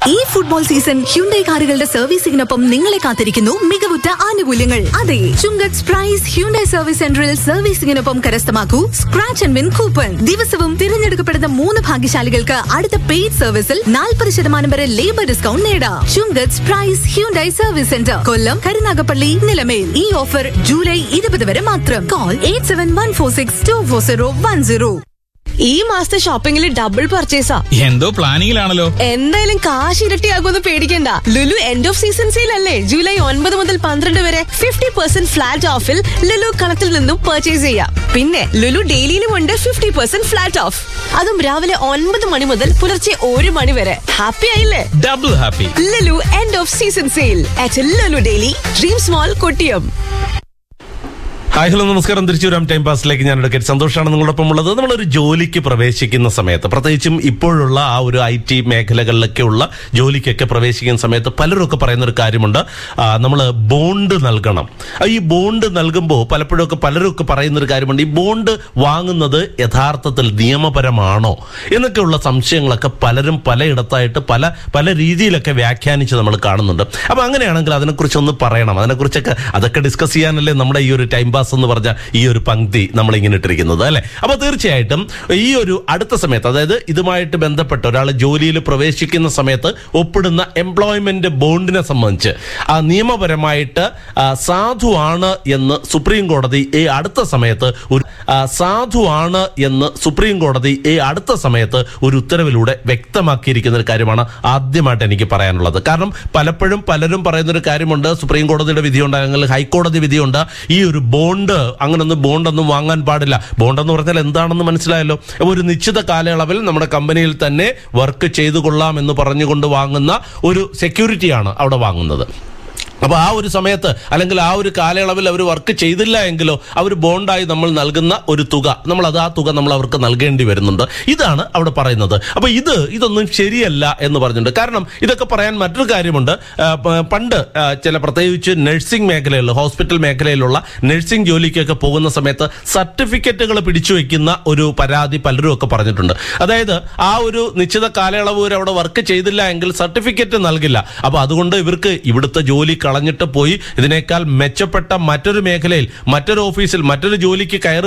ഈ football season Hyundai കാറുകളുടെ സർവീസിംഗിനൊപ്പം നിങ്ങളെ കാത്തിരിക്കുന്നു മികവുറ്റ ആനുകൂല്യങ്ങൾ അതെ ചുങ്കത്ത് പ്രൈസ് ഹ്യുണ്ടൈ സർവീസ് സെന്ററിൽ സർവീസിംഗിനൊപ്പം കരസ്ഥമാക്കൂ സ്ക്രാച്ച് ആൻഡ് വിൻ കൂപ്പൺ ദിവസവും തിരഞ്ഞെടുക്കപ്പെടുന്ന മൂന്ന് ഭാഗ്യശാലികൾക്ക് അടുത്ത പെയ്ഡ് സർവീസിൽ നാൽപ്പത് ശതമാനം വരെ ലേബർ ഡിസ്കൗണ്ട് നേടാം Chungath price Hyundai service centre Kollam Karunagappally Nilamel ഈ ഓഫർ ജൂലൈ ഇരുപത് വരെ മാത്രം call eight seven one four six two four zero one zero ഈ മാസത്തെ ഷോപ്പിംഗിൽ ഡബിൾ പർച്ചേസാ എന്തോ പ്ലാനിങ്ങിലാണല്ലോ എന്തായാലും കാശ് ഇരട്ടിയാകുമെന്ന് പേടിക്കണ്ട Lulu end of season sale അല്ലേ ജൂലൈ ഒൻപത് മുതൽ പന്ത്രണ്ട് വരെ ഫിഫ്റ്റി പെർസെന്റ് ഫ്ലാറ്റ് ഓഫിൽ ലുലു കളത്തിൽ നിന്നും പർച്ചേസ് ചെയ്യാം പിന്നെ ലുലു ഡെയിലിയിലും ഉണ്ട് ഫിഫ്റ്റി പെർസെന്റ് ഫ്ലാറ്റ് ഓഫ് അതും രാവിലെ ഒൻപത് മണി മുതൽ പുലർച്ചെ ഒരു മണി വരെ ഹാപ്പി ആയില്ലേ double happy Lulu end of season sale at Lulu daily dream small Kottiyam hi hello നമസ്കാരം തിരിച്ചു വരാം ടൈം പാസിലേക്ക് ഞാൻ എടുക്കട്ടെ സന്തോഷമാണ് നിങ്ങളോടൊപ്പം ഉള്ളത് നമ്മളൊരു ജോലിക്ക് പ്രവേശിക്കുന്ന സമയത്ത് പ്രത്യേകിച്ചും ഇപ്പോഴുള്ള ആ ഒരു ഐ ടി മേഖലകളിലൊക്കെ ഉള്ള ജോലിക്കൊക്കെ പ്രവേശിക്കുന്ന സമയത്ത് പലരും ഒക്കെ പറയുന്ന ഒരു കാര്യമുണ്ട് നമ്മൾ ബോണ്ട് നൽകണം ആ, ഈ ബോണ്ട് നൽകുമ്പോൾ പലപ്പോഴും ഒക്കെ പലരും ഒക്കെ പറയുന്ന ഒരു കാര്യമുണ്ട് ഈ ബോണ്ട് വാങ്ങുന്നത് യഥാർത്ഥത്തിൽ നിയമപരമാണോ എന്നൊക്കെയുള്ള സംശയങ്ങളൊക്കെ പലരും പലയിടത്തായിട്ട് പല പല രീതിയിലൊക്കെ വ്യാഖ്യാനിച്ച് നമ്മൾ കാണുന്നുണ്ട് അപ്പൊ അങ്ങനെയാണെങ്കിൽ അതിനെക്കുറിച്ച് ഒന്ന് പറയണം അതിനെക്കുറിച്ചൊക്കെ അതൊക്കെ ഡിസ്കസ് ചെയ്യാനല്ലേ നമ്മുടെ ഈ ഒരു ടൈം പാസ് എന്ന് പറഞ്ഞ ഈ ഒരു പങ്ക്തി നമ്മൾ ഇങ്ങനെ ഇട്ടിരിക്കുന്നത് അല്ലെ അപ്പൊ തീർച്ചയായിട്ടും ഈ ഒരു അടുത്ത സമയത്ത് അതായത് ഇതുമായിട്ട് ബന്ധപ്പെട്ട് ഒരാൾ ജോലിയിൽ പ്രവേശിക്കുന്ന സമയത്ത് ഒപ്പിടുന്ന എംപ്ലോയ്മെന്റ് ബോണ്ടിനെ സംബന്ധിച്ച് ആ നിയമപരമായിട്ട് ആ, സാധുവാണ് എന്ന് സുപ്രീം കോടതി ഈ അടുത്ത സമയത്ത് ഒരു ആ, സാധുവാണ് എന്ന് സുപ്രീം കോടതി ഈ അടുത്ത സമയത്ത് ഒരു ഉത്തരവിലൂടെ വ്യക്തമാക്കിയിരിക്കുന്ന ഒരു കാര്യമാണ് ആദ്യമായിട്ട് എനിക്ക് പറയാനുള്ളത് കാരണം പലപ്പോഴും പലരും പറയുന്ന ഒരു കാര്യമുണ്ട് സുപ്രീം കോടതിയുടെ വിധിയുണ്ട് അല്ലെങ്കിൽ ഹൈക്കോടതി വിധിയുണ്ട് ഈ ഒരു ബോണ്ട് അങ്ങനൊന്നും ബോണ്ടൊന്നും വാങ്ങാൻ പാടില്ല ബോണ്ട് എന്ന് പറഞ്ഞാൽ എന്താണെന്ന് മനസ്സിലായല്ലോ ഒരു നിശ്ചിത കാലയളവിൽ നമ്മുടെ കമ്പനിയിൽ തന്നെ വർക്ക് ചെയ്തു കൊള്ളാം എന്ന് പറഞ്ഞുകൊണ്ട് വാങ്ങുന്ന ഒരു സെക്യൂരിറ്റിയാണ് അവിടെ വാങ്ങുന്നത് അപ്പൊ ആ ഒരു സമയത്ത് അല്ലെങ്കിൽ ആ ഒരു കാലയളവിൽ അവർ വർക്ക് ചെയ്തില്ല എങ്കിലോ അവർ ബോണ്ടായി നമ്മൾ നൽകുന്ന ഒരു തുക നമ്മൾ അത് ആ തുക നമ്മൾ അവർക്ക് നൽകേണ്ടി വരുന്നുണ്ട് ഇതാണ് അവിടെ പറയുന്നത് അപ്പൊ ഇത് ഇതൊന്നും ശരിയല്ല എന്ന് പറഞ്ഞിട്ടുണ്ട് കാരണം ഇതൊക്കെ പറയാൻ മറ്റൊരു കാര്യമുണ്ട് ആ, പ- പണ്ട് ആ, ചില പ്രത്യേകിച്ച് നഴ്സിംഗ് മേഖലയിൽ ഹോസ്പിറ്റൽ മേഖലയിലുള്ള നഴ്സിംഗ് ജോലിക്കൊക്കെ പോകുന്ന സമയത്ത് സർട്ടിഫിക്കറ്റുകൾ പിടിച്ചു വെക്കുന്ന ഒരു പരാതി പലരും ഒക്കെ പറഞ്ഞിട്ടുണ്ട് അതായത് ആ ഒരു നിശ്ചിത കാലയളവ് വരെ അവിടെ വർക്ക് ചെയ്തില്ല എങ്കിൽ സർട്ടിഫിക്കറ്റ് നൽകില്ല അപ്പൊ അതുകൊണ്ട് ഇവർക്ക് ഇവിടുത്തെ ജോലി കളഞ്ഞിട്ട് പോയി ഇതിനേക്കാൾ മെച്ചപ്പെട്ട മറ്റൊരു മേഖലയിൽ മറ്റൊരു ഓഫീസിൽ മറ്റൊരു ജോലിക്ക് കയറി